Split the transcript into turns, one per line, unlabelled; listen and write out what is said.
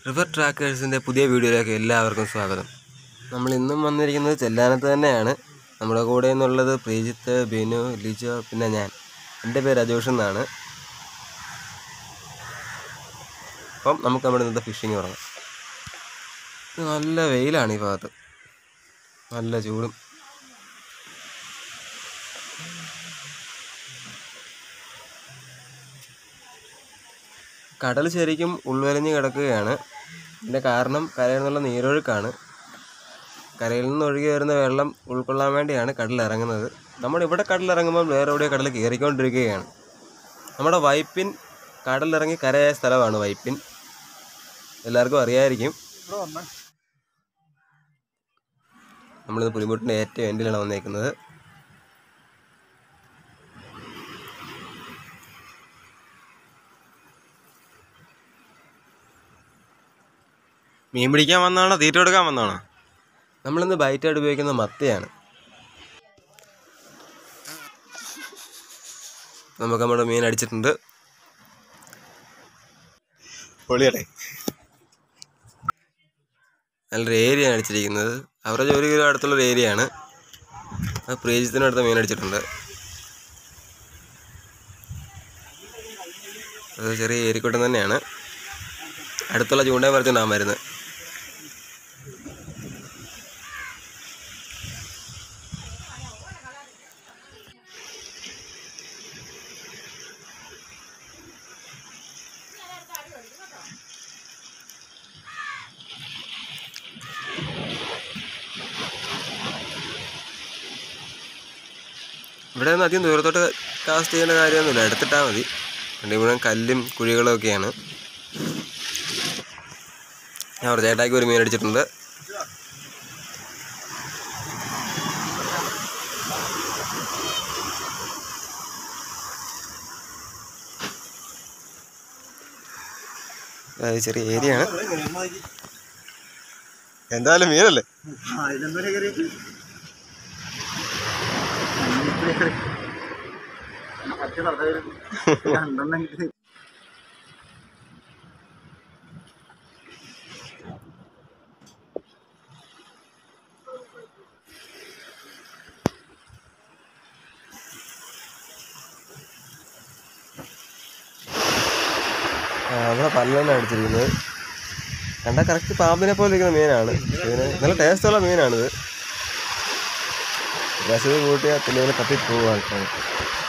river ട്രാക്കേഴ്സിൻ്റെ പുതിയ വീഡിയോയിലേക്ക് എല്ലാവർക്കും സ്വാഗതം നമ്മൾ ഇന്നും വന്നിരിക്കുന്നത് ചെല്ലാനത്ത് തന്നെയാണ് നമ്മുടെ കൂടെ നിന്നുള്ളത് പ്രീജിത്ത് ബിനു ലിജോ പിന്നെ ഞാൻ എൻ്റെ പേര് അജോഷ് എന്നാണ് അപ്പം നമുക്ക് നമ്മുടെ ഇന്നത്തെ ഫിഷിങ് തുടങ്ങാം ഇത് നല്ല വെയിലാണ് ഈ ഭാഗത്ത് നല്ല ചൂടും കടൽ ശരിക്കും ഉൾവലിഞ്ഞ് കിടക്കുകയാണ് ഇതിൻ്റെ കാരണം കരയിൽ നിന്നുള്ള നീരൊഴുക്കാണ് കരയിൽ നിന്ന് ഒഴുകി വരുന്ന വെള്ളം ഉൾക്കൊള്ളാൻ വേണ്ടിയാണ് കടൽ ഇറങ്ങുന്നത് നമ്മളിവിടെ കടലിറങ്ങുമ്പോൾ വേറെ എവിടെയോ കടൽ കയറിക്കൊണ്ടിരിക്കുകയാണ് നമ്മുടെ വൈപ്പിൻ കടലിറങ്ങി കരയായ സ്ഥലമാണ് വൈപ്പിൻ എല്ലാവർക്കും അറിയായിരിക്കും നമ്മളിത് പുലിമുട്ടിൻ്റെ ഏറ്റവും എൻഡിലാണ് വന്നേക്കുന്നത്
മീൻ പിടിക്കാൻ വന്നാണോ തീറ്റ കൊടുക്കാൻ വന്നാണോ
നമ്മളിന്ന് ബൈറ്റായിട്ട് ഉപയോഗിക്കുന്ന മത്തിയാണ് നമുക്ക് നമ്മുടെ മീൻ അടിച്ചിട്ടുണ്ട്
പൊളിയട്ടെ
നല്ലൊരു ഏരിയയാണ് അടിച്ചിരിക്കുന്നത് അവരുടെ ജോലി കിലോ അടുത്തുള്ളൊരു ഏരിയയാണ് അത് പ്രീജിത്തിനടുത്ത് മീൻ അടിച്ചിട്ടുണ്ട് അത് ചെറിയ ഏരിക്കൂട്ടം തന്നെയാണ് അടുത്തുള്ള ചൂണ്ടയെ പറിച്ചുകൊണ്ടാണ് വരുന്നത് ഇവിടെ നിന്ന് അധികം ദൂരത്തോട്ട് കാസ്റ്റ് ചെയ്യേണ്ട കാര്യമൊന്നുമില്ല എടുത്തിട്ടാൽ മതി രണ്ട് മുഴുവൻ കല്ലും കുഴികളും ഒക്കെയാണ് ഞാൻ ഒരു ചേട്ടാക്കി ഒരു മീൻ അടിച്ചിട്ടുണ്ട് അത് ചെറിയ ഏരിയ ആണ്
എന്തായാലും മീനല്ലേ
ആ, നമ്മുടെ പല്ലാണ് അടിച്ചിരിക്കുന്നത് കണ്ടാൽ കറക്റ്റ് പാമ്പിനെ പോലെ ഇരിക്കുന്ന മീനാണ് ഇതിന് നല്ല ടേസ്റ്റുള്ള മീനാണിത് രസത് കൂട്ടിയാൽ പിന്നെ ഇതിനെ തപ്പി പോവുക ആൾക്കാർ